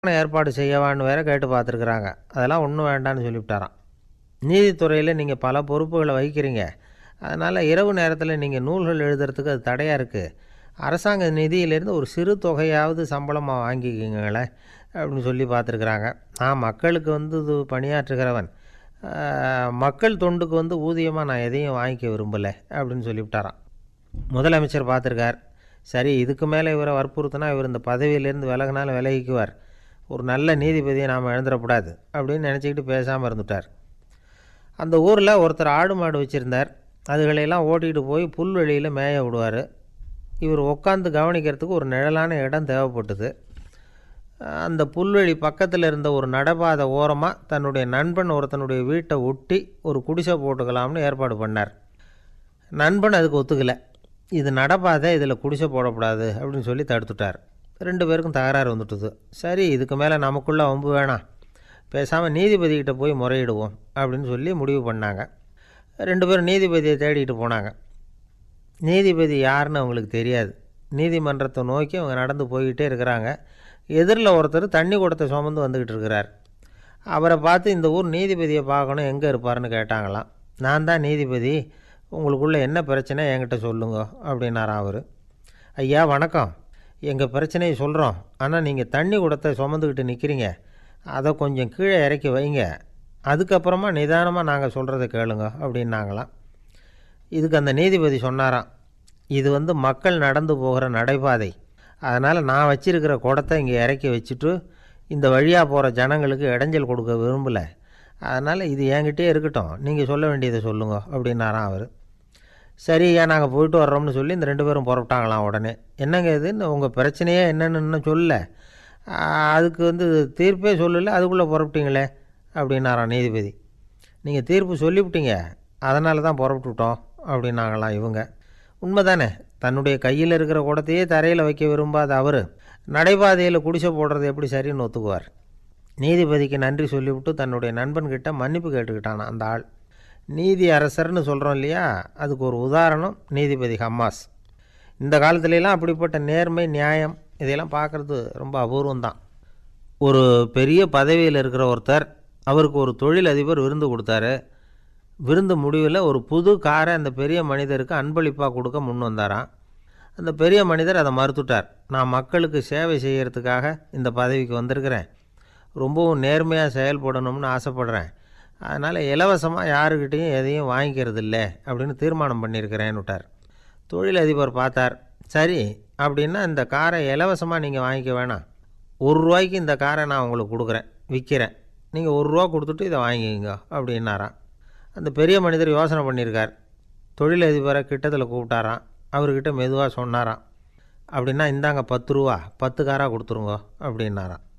ஏற்பாடு செய்யவான்னு வேற கேட்டு பார்த்துருக்குறாங்க அதெல்லாம் ஒன்றும் வேண்டான்னு சொல்லிவிட்டாராம் நீதித்துறையில் நீங்கள் பல பொறுப்புகளை வகிக்கிறீங்க அதனால் இரவு நேரத்தில் நீங்கள் நூல்கள் எழுதுறதுக்கு அது தடையாக இருக்குது அரசாங்க நிதியிலேருந்து ஒரு சிறு தொகையாவது சம்பளமாக வாங்கிக்கிங்களேன் அப்படின்னு சொல்லி பார்த்துருக்குறாங்க நான் மக்களுக்கு வந்து இது பணியாற்றுகிறவன் ஆஹ், மக்கள் தொண்டுக்கு வந்து ஊதியமாக நான் எதையும் வாங்கிக்க விரும்பலை அப்படின்னு சொல்லிவிட்டாராம் முதலமைச்சர் பார்த்துருக்கார் சரி இதுக்கு மேலே இவரை வற்புறுத்தினா இவர் இந்த பதவியிலேருந்து விலகினாலும் விலகிக்குவார் ஒரு நல்ல நீதிபதியை நாம் எழுந்துடக்கூடாது அப்படின்னு நினச்சிக்கிட்டு பேசாமல் இருந்துட்டார் அந்த ஊரில் ஒருத்தர் ஆடு மாடு வச்சுருந்தார் அதுகளையெல்லாம் ஓட்டிகிட்டு போய் புல்வெளியில் மேய விடுவார் இவர் உட்காந்து கவனிக்கிறதுக்கு ஒரு நிழலான இடம் தேவைப்பட்டது அந்த புல்வெளி பக்கத்தில் இருந்த ஒரு நடைபாதை ஓரமாக தன்னுடைய நண்பன் ஒருத்தனுடைய வீட்டை ஒட்டி ஒரு குடிசை போட்டுக்கலாம்னு ஏற்பாடு பண்ணார் நண்பன் அதுக்கு ஒத்துக்கலை இது நடப்பாதை இதில் குடிசை போடக்கூடாது அப்படின்னு சொல்லி தடுத்துட்டார் ரெண்டு பேருக்கும் தகராறு வந்துட்டுது சரி இதுக்கு மேலே நமக்குள்ளே வம்பு வேணாம் பேசாமல் நீதிபதிக்கிட்ட போய் முறையிடுவோம் அப்படின்னு சொல்லி முடிவு பண்ணாங்க ரெண்டு பேரும் நீதிபதியை தேடிட்டு போனாங்க நீதிபதி யாருன்னு அவங்களுக்கு தெரியாது நீதிமன்றத்தை நோக்கி அவங்க நடந்து போய்கிட்டே இருக்கிறாங்க எதிரில் ஒருத்தர் தண்ணி குடத்தை சுமந்து வந்துக்கிட்டு இருக்கிறார் அவரை பார்த்து இந்த ஊர் நீதிபதியை பார்க்கணும் எங்கே இருப்பாருன்னு கேட்டாங்களாம் நான் தான் நீதிபதி உங்களுக்குள்ளே என்ன பிரச்சனை என்கிட்ட சொல்லுங்க அப்படின்னாராம் அவர் ஐயா வணக்கம் எங்கள் பிரச்சனையை சொல்கிறோம் ஆனால் நீங்கள் தண்ணி குடத்தை சுமந்துக்கிட்டு நிற்கிறீங்க அதை கொஞ்சம் கீழே இறக்கி வைங்க அதுக்கப்புறமா நிதானமாக நாங்கள் சொல்கிறத கேளுங்க அப்படின்னாங்களாம் இதுக்கு அந்த நீதிபதி சொன்னாராம் இது வந்து மக்கள் நடந்து போகிற நடைபாதை அதனால் நான் வச்சிருக்கிற குடத்தை இங்கே இறக்கி வச்சுட்டு இந்த வழியாக போகிற ஜனங்களுக்கு இடைஞ்சல் கொடுக்க விரும்பலை அதனால் இது என்கிட்டே இருக்கட்டும் நீங்கள் சொல்ல வேண்டியதை சொல்லுங்க அப்படின்னாராம் அவர் சரி ஐயா நாங்கள் போயிட்டு வர்றோம்னு சொல்லி இந்த ரெண்டு பேரும் புறப்பட்டாங்களாம் உடனே என்னங்க இதுன்னு உங்கள் பிரச்சனையே என்னன்னு இன்னும் சொல்லல ஆ, அதுக்கு வந்து தீர்ப்பே சொல்லலை அதுக்குள்ளே புறப்பட்டீங்களே அப்படின்னாராம் நீதிபதி நீங்கள் தீர்ப்பு சொல்லிவிட்டீங்க அதனால தான் புறப்பட்டுட்டோம் அப்படின்னாங்களாம் இவங்க உண்மைதானே தன்னுடைய கையில் இருக்கிற குடத்தையே தரையில் வைக்க விரும்பாத அவர் நடைபாதையில் குடிசை போடுறது எப்படி சரின்னு ஒத்துக்குவார் நீதிபதிக்கு நன்றி சொல்லிவிட்டு தன்னுடைய நண்பன்கிட்ட மன்னிப்பு கேட்டுக்கிட்டானா அந்த ஆள் நீதி அரசர்னு சொல்கிறோம் இல்லையா அதுக்கு ஒரு உதாரணம் நீதிபதி ஹம்மாஸ் இந்த காலத்துலலாம் அப்படிப்பட்ட நேர்மை நியாயம் இதையெல்லாம் பார்க்குறது ரொம்ப அபூர்வம் தான் ஒரு பெரிய பதவியில் இருக்கிற ஒருத்தர் அவருக்கு ஒரு தொழிலதிபர் விருந்து கொடுத்தாரு விருந்து முடிவில் ஒரு புது காரை அந்த பெரிய மனிதருக்கு அன்பளிப்பாக கொடுக்க முன் வந்தாராம் அந்த பெரிய மனிதர் அதை மறுத்துட்டார் நான் மக்களுக்கு சேவை செய்கிறதுக்காக இந்த பதவிக்கு வந்திருக்கிறேன் ரொம்பவும் நேர்மையாக செயல்படணும்னு ஆசைப்பட்றேன் அதனால் இலவசமாக யாருக்கிட்டேயும் எதையும் வாங்கிக்கிறது இல்லை அப்படின்னு தீர்மானம் பண்ணியிருக்கிறேன்னு விட்டார் தொழிலதிபர் பார்த்தார் சரி அப்படின்னா இந்த காரை இலவசமாக நீங்கள் வாங்கிக்க வேணாம் ஒரு ரூபாய்க்கு இந்த காரை நான் உங்களுக்கு கொடுக்குறேன் விற்கிறேன் நீங்கள் ஒரு ரூபா கொடுத்துட்டு இதை வாங்கிக்கோங்க அப்படின்னாராம் அந்த பெரிய மனிதர் யோசனை பண்ணியிருக்கார் தொழிலதிபரை கிட்டத்தில் கூப்பிட்டாராம் அவர்கிட்ட மெதுவாக சொன்னாராம் அப்படின்னா இந்தாங்க பத்து ரூபா பத்து காராக கொடுத்துருங்க அப்படின்னாராம்